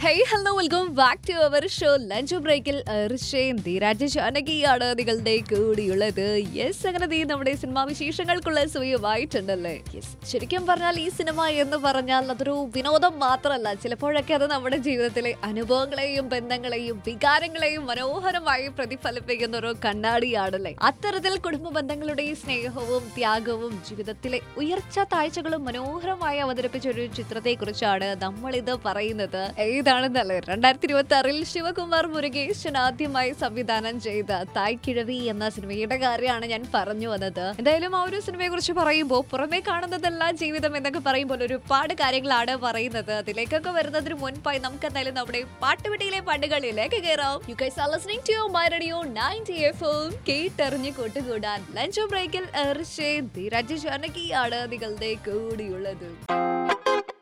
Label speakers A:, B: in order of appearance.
A: hey hello welcome back to our show lunch ബ്രേക്കിൽ ഋഷയും ധീരാജ് ജാനകിയാണ് നിങ്ങളുടെ കൂടിയുള്ളത് യെസ് അങ്ങനെ ദീ നമ്മുടെ സിനിമാ വിശേഷങ്ങൾക്കുള്ള സമയമായിട്ടുണ്ടല്ലേ യെസ് ശരിക്കും പറഞ്ഞാൽ ഈ സിനിമ എന്ന് പറഞ്ഞാൽ അതൊരു വിനോദം മാത്രമല്ല ചിലപ്പോഴൊക്കെ അത് നമ്മുടെ ജീവിതത്തിലെ അനുഭവങ്ങളെയും ബന്ധങ്ങളെയും വികാരങ്ങളെയും മനോഹരമായി പ്രതിഫലിപ്പിക്കുന്ന ഒരു കണ്ണാടിയാണല്ലേ അത്തരത്തിൽ കുടുംബ ബന്ധങ്ങളുടെ സ്നേഹവും ത്യാഗവും ജീവിതത്തിലെ ഉയർച്ച താഴ്ചകളും മനോഹരമായി അവതരിപ്പിച്ച ഒരു ചിത്രത്തെ കുറിച്ചാണ് നമ്മൾ ഇത് പറയുന്നത് ഏതാണെന്നല്ലേ രണ്ടായിരത്തി ഇരുപത്തി ആറിൽ ശിവകുമാർ മുരുകേശൻ ആദ്യമായി സംവിധാനം ചെയ്ത തായ് കിഴവി എന്ന സിനിമയുടെ കാര്യമാണ് ഞാൻ പറഞ്ഞു വന്നത് എന്തായാലും ആ ഒരു സിനിമയെ കുറിച്ച് പറയുമ്പോൾ പുറമേ കാണുന്നതല്ല ജീവിതം എന്നൊക്കെ പറയുമ്പോൾ ഒരുപാട് കാര്യങ്ങളാണ് പറയുന്നത് അതിലേക്കൊക്കെ വരുന്നതിന് മുൻപായി നമുക്ക് എന്തായാലും നമ്മുടെ പാട്ടുപെട്ടിയിലെ പാട്ടുകളിലേക്ക് കയറാം you guys are listening to my radio 90 FM കേട്ടറിഞ്ഞ് കൂട്ടുകൂടാൻ ലഞ്ച് ബ്രേക്കിൽ ഋഷേ ധീരജ് ജാനകിയാണ് നിങ്ങളുടെ കൂടിയുള്ളത്